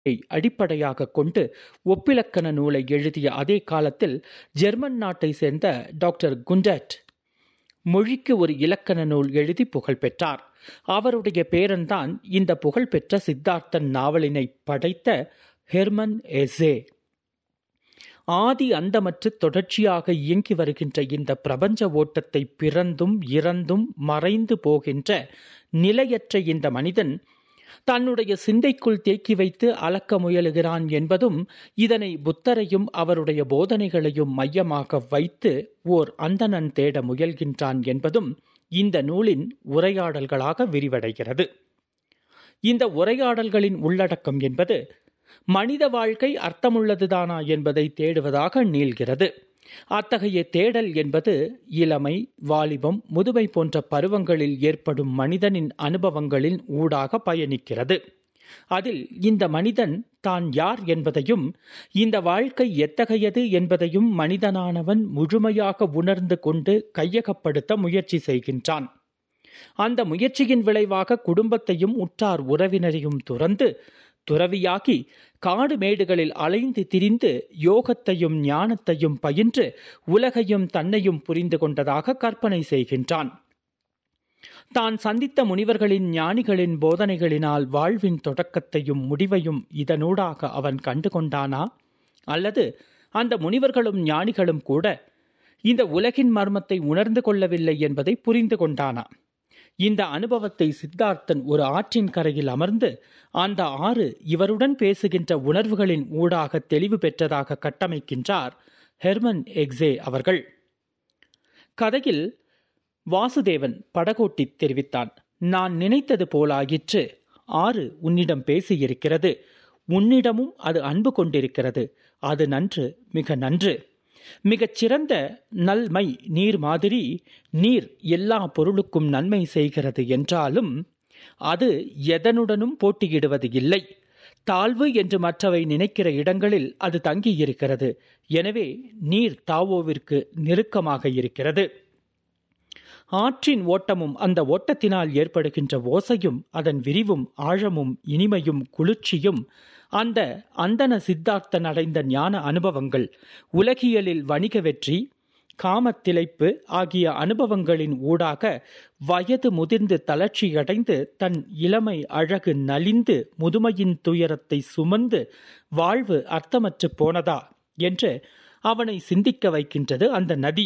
அடிப்படையாக கொண்டு ஒப்பிலக்கண நூலை எழுதிய அதே காலத்தில் ஜெர்மன் நாட்டை சேர்ந்த டாக்டர் குண்டட் மொழிக்கு ஒரு இலக்கண நூல் எழுதி புகழ் பெற்றார் அவருடைய பேரன்தான் இந்த புகழ்பெற்ற சித்தார்த்தன் நாவலினை படைத்த ஹெர்மன் எசே ஆதி அந்தமற்று தொடர்ச்சியாக இயங்கி வருகின்ற இந்த பிரபஞ்ச ஓட்டத்தை பிறந்தும் இறந்தும் மறைந்து போகின்ற நிலையற்ற இந்த மனிதன் தன்னுடைய சிந்தைக்குள் தேக்கி வைத்து அளக்க முயலுகிறான் என்பதும் இதனை புத்தரையும் அவருடைய போதனைகளையும் மையமாக வைத்து ஓர் அந்தணன் தேட முயல்கின்றான் என்பதும் இந்த நூலின் உரையாடல்களாக விரிவடைகிறது இந்த உரையாடல்களின் உள்ளடக்கம் என்பது மனித வாழ்க்கை அர்த்தமுள்ளதுதானா என்பதை தேடுவதாக நீள்கிறது அத்தகைய தேடல் என்பது இளமை வாலிபம் முதுமை போன்ற பருவங்களில் ஏற்படும் மனிதனின் அனுபவங்களின் ஊடாக பயணிக்கிறது அதில் இந்த மனிதன் தான் யார் என்பதையும் இந்த வாழ்க்கை எத்தகையது என்பதையும் மனிதனானவன் முழுமையாக உணர்ந்து கொண்டு கையகப்படுத்த முயற்சி செய்கின்றான் அந்த முயற்சியின் விளைவாக குடும்பத்தையும் உற்றார் உறவினரையும் துறந்து துறவியாகி காடு மேடுகளில் அலைந்து திரிந்து யோகத்தையும் ஞானத்தையும் பயின்று உலகையும் தன்னையும் புரிந்து கொண்டதாக கற்பனை செய்கின்றான் தான் சந்தித்த முனிவர்களின் ஞானிகளின் போதனைகளினால் வாழ்வின் தொடக்கத்தையும் முடிவையும் இதனூடாக அவன் கண்டு கொண்டானா அல்லது அந்த முனிவர்களும் ஞானிகளும் கூட இந்த உலகின் மர்மத்தை உணர்ந்து கொள்ளவில்லை என்பதை புரிந்து கொண்டானா இந்த அனுபவத்தை சித்தார்த்தன் ஒரு ஆற்றின் கரையில் அமர்ந்து அந்த ஆறு இவருடன் பேசுகின்ற உணர்வுகளின் ஊடாக தெளிவு பெற்றதாக கட்டமைக்கின்றார் ஹெர்மன் எக்ஸே அவர்கள் கதையில் வாசுதேவன் படகோட்டி தெரிவித்தான் நான் நினைத்தது போலாயிற்று ஆறு உன்னிடம் பேசியிருக்கிறது உன்னிடமும் அது அன்பு கொண்டிருக்கிறது அது நன்று மிக நன்று மிகச் சிறந்த நல்மை நீர் மாதிரி நீர் எல்லா பொருளுக்கும் நன்மை செய்கிறது என்றாலும் அது எதனுடனும் போட்டியிடுவது இல்லை தாழ்வு என்று மற்றவை நினைக்கிற இடங்களில் அது தங்கியிருக்கிறது எனவே நீர் தாவோவிற்கு நெருக்கமாக இருக்கிறது ஆற்றின் ஓட்டமும் அந்த ஓட்டத்தினால் ஏற்படுகின்ற ஓசையும் அதன் விரிவும் ஆழமும் இனிமையும் குளிர்ச்சியும் அந்த அந்தன சித்தார்த்தன் அடைந்த ஞான அனுபவங்கள் உலகியலில் வணிக வெற்றி காமத்திளைப்பு ஆகிய அனுபவங்களின் ஊடாக வயது முதிர்ந்து தளர்ச்சியடைந்து தன் இளமை அழகு நலிந்து முதுமையின் துயரத்தை சுமந்து வாழ்வு அர்த்தமற்று போனதா என்று அவனை சிந்திக்க வைக்கின்றது அந்த நதி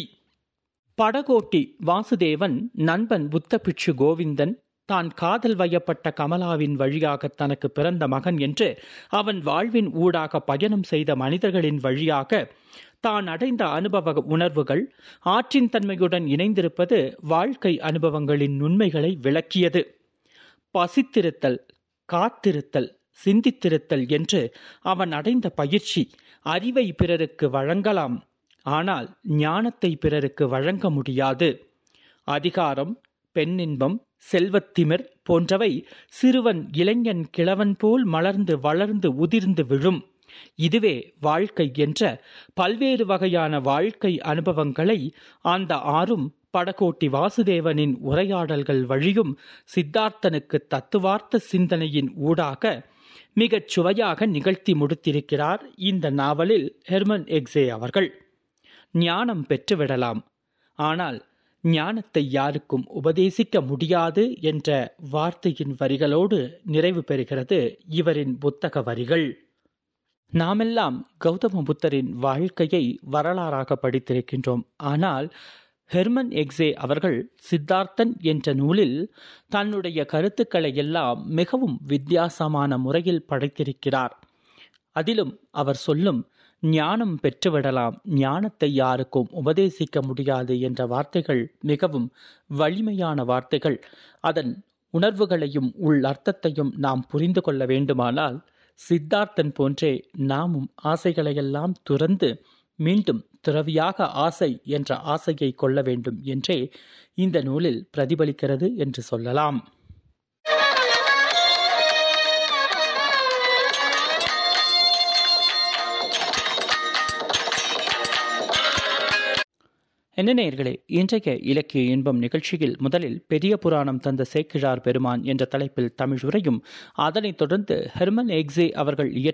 படகோட்டி வாசுதேவன் நண்பன் புத்த பிட்சு கோவிந்தன் தான் காதல் வயப்பட்ட கமலாவின் வழியாக தனக்கு பிறந்த மகன் என்று அவன் வாழ்வின் ஊடாக பயணம் செய்த மனிதர்களின் வழியாக தான் அடைந்த அனுபவ உணர்வுகள் ஆற்றின் தன்மையுடன் இணைந்திருப்பது வாழ்க்கை அனுபவங்களின் நுண்மைகளை விளக்கியது பசித்திருத்தல் காத்திருத்தல் சிந்தித்திருத்தல் என்று அவன் அடைந்த பயிற்சி அறிவை பிறருக்கு வழங்கலாம் ஆனால் ஞானத்தை பிறருக்கு வழங்க முடியாது அதிகாரம் பெண்ணின்பம் செல்வத்திமிர் போன்றவை சிறுவன் இளைஞன் கிழவன் போல் மலர்ந்து வளர்ந்து உதிர்ந்து விழும் இதுவே வாழ்க்கை என்ற பல்வேறு வகையான வாழ்க்கை அனுபவங்களை அந்த ஆறும் படகோட்டி வாசுதேவனின் உரையாடல்கள் வழியும் சித்தார்த்தனுக்கு தத்துவார்த்த சிந்தனையின் ஊடாக மிகச் சுவையாக நிகழ்த்தி முடித்திருக்கிறார் இந்த நாவலில் ஹெர்மன் எக்ஸே அவர்கள் ஞானம் பெற்றுவிடலாம் ஆனால் ஞானத்தை யாருக்கும் உபதேசிக்க முடியாது என்ற வார்த்தையின் வரிகளோடு நிறைவு பெறுகிறது இவரின் புத்தக வரிகள் நாமெல்லாம் கௌதம புத்தரின் வாழ்க்கையை வரலாறாக படித்திருக்கின்றோம் ஆனால் ஹெர்மன் எக்ஸே அவர்கள் சித்தார்த்தன் என்ற நூலில் தன்னுடைய கருத்துக்களை எல்லாம் மிகவும் வித்தியாசமான முறையில் படைத்திருக்கிறார் அதிலும் அவர் சொல்லும் ஞானம் பெற்றுவிடலாம் ஞானத்தை யாருக்கும் உபதேசிக்க முடியாது என்ற வார்த்தைகள் மிகவும் வலிமையான வார்த்தைகள் அதன் உணர்வுகளையும் உள் அர்த்தத்தையும் நாம் புரிந்து கொள்ள வேண்டுமானால் சித்தார்த்தன் போன்றே நாமும் ஆசைகளையெல்லாம் துறந்து மீண்டும் துறவியாக ஆசை என்ற ஆசையை கொள்ள வேண்டும் என்றே இந்த நூலில் பிரதிபலிக்கிறது என்று சொல்லலாம் என்ன நேயர்களே இன்றைய இலக்கிய இன்பம் நிகழ்ச்சியில் முதலில் பெரிய புராணம் தந்த சேக்கிழார் பெருமான் என்ற தலைப்பில் தமிழ் உரையும் அதனைத் தொடர்ந்து ஹெர்மன் எக்ஸே அவர்கள் இயற்ற